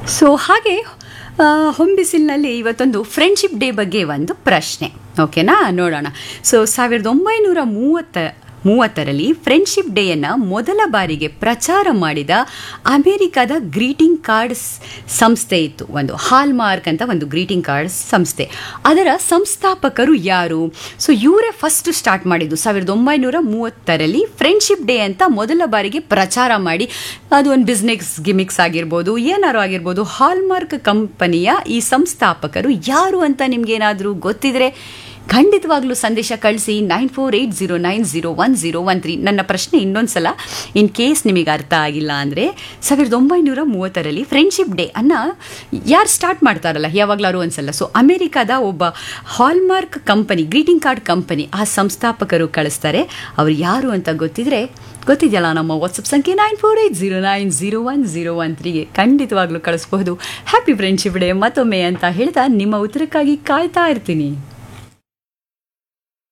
so ಹಾಗೆ ಆ, ಹೊಂಬಿಸಿಲಿನಲ್ಲಿ ಇವತ್ತೊಂದು ಫ್ರೆಂಡ್ಶಿಪ್ ಡೇ ಬಗ್ಗೆ ಒಂದು ಪ್ರಶ್ನೆ ಓಕೆನಾ ನೋಡೋಣ ಸೊ ಸಾವಿರದ ಒಂಬೈನೂರ ಮೂವತ್ತ ಮೂವತ್ತರಲ್ಲಿ ಫ್ರೆಂಡ್ಶಿಪ್ ಡೇಯನ್ನು ಮೊದಲ ಬಾರಿಗೆ ಪ್ರಚಾರ ಮಾಡಿದ ಅಮೆರಿಕದ ಗ್ರೀಟಿಂಗ್ ಕಾರ್ಡ್ಸ್ ಸಂಸ್ಥೆ ಇತ್ತು ಒಂದು ಹಾಲ್ಮಾರ್ಕ್ ಅಂತ ಒಂದು ಗ್ರೀಟಿಂಗ್ ಕಾರ್ಡ್ಸ್ ಸಂಸ್ಥೆ ಅದರ ಸಂಸ್ಥಾಪಕರು ಯಾರು ಸೊ ಇವರೇ ಫಸ್ಟ್ ಸ್ಟಾರ್ಟ್ ಮಾಡಿದ್ದು ಸಾವಿರದ ಒಂಬೈನೂರ ಮೂವತ್ತರಲ್ಲಿ ಫ್ರೆಂಡ್ಶಿಪ್ ಡೇ ಅಂತ ಮೊದಲ ಬಾರಿಗೆ ಪ್ರಚಾರ ಮಾಡಿ ಅದು ಒಂದು ಬಿಸ್ನೆಸ್ ಗಿಮಿಕ್ಸ್ ಆಗಿರ್ಬೋದು ಏನಾರು ಆಗಿರ್ಬೋದು ಹಾಲ್ಮಾರ್ಕ್ ಕಂಪನಿಯ ಈ ಸಂಸ್ಥಾಪಕರು ಯಾರು ಅಂತ ನಿಮ್ಗೇನಾದರೂ ಗೊತ್ತಿದ್ರೆ ಖಂಡಿತವಾಗ್ಲೂ ಸಂದೇಶ ಕಳಿಸಿ nine four eight zero nine zero one zero one three ನನ್ನ ಪ್ರಶ್ನೆ ಇನ್ನೊಂದು ಸಲ ಇನ್ ಕೇಸ್ ನಿಮಗೆ ಅರ್ಥ ಆಗಿಲ್ಲ ಅಂದರೆ ಸಾವಿರದ ಒಂಬೈನೂರ ಮೂವತ್ತರಲ್ಲಿ ಫ್ರೆಂಡ್ಶಿಪ್ ಡೇ ಅನ್ನ ಯಾರು ಸ್ಟಾರ್ಟ್ ಮಾಡ್ತಾರಲ್ಲ ಯಾವಾಗಲಾರು ಒಂದ್ಸಲ ಸೊ ಅಮೆರಿಕದ ಒಬ್ಬ Hallmark company greeting card company ಆ ಸಂಸ್ಥಾಪಕರು ಕಳಿಸ್ತಾರೆ ಅವ್ರು ಯಾರು ಅಂತ ಗೊತ್ತಿದ್ರೆ ಗೊತ್ತಿದೆಯಲ್ಲ ನಮ್ಮ ವಾಟ್ಸಪ್ ಸಂಖ್ಯೆ nine four eight zero nine zero one zero one ತ್ರೀಗೆ ಖಂಡಿತವಾಗ್ಲೂ ಕಳಿಸ್ಬಹುದು ಹ್ಯಾಪಿ ಫ್ರೆಂಡ್ಶಿಪ್ ಡೇ ಮತ್ತೊಮ್ಮೆ ಅಂತ ಹೇಳ್ತಾ ನಿಮ್ಮ ಉತ್ತರಕ್ಕಾಗಿ ಕಾಯ್ತಾ ಇರ್ತೀನಿ